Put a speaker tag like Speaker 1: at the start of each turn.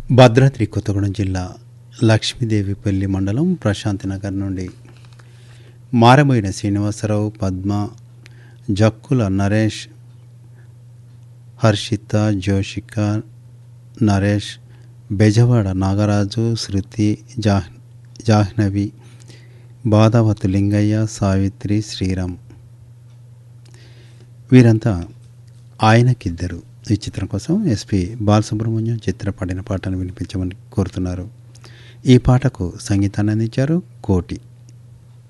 Speaker 1: భద్రాద్రి కొత్తగూడెం జిల్లా లక్ష్మీదేవిపల్లి మండలం ప్రశాంతినగర్ నుండి మారబోయిన శ్రీనివాసరావు పద్మ జక్కుల నరేష్ హర్షిత జోషిక నరేష్ బెజవాడ నాగరాజు శృతి జాహ్ జాహ్నవి బాధావతు లింగయ్య సావిత్రి శ్రీరామ్ వీరంతా ఆయనకిద్దరు ఈ చిత్రం కోసం ఎస్పి బాలసుబ్రహ్మణ్యం చిత్ర పాడిన పాటను వినిపించమని కోరుతున్నారు ఈ పాటకు సంగీతాన్ని అందించారు కోటి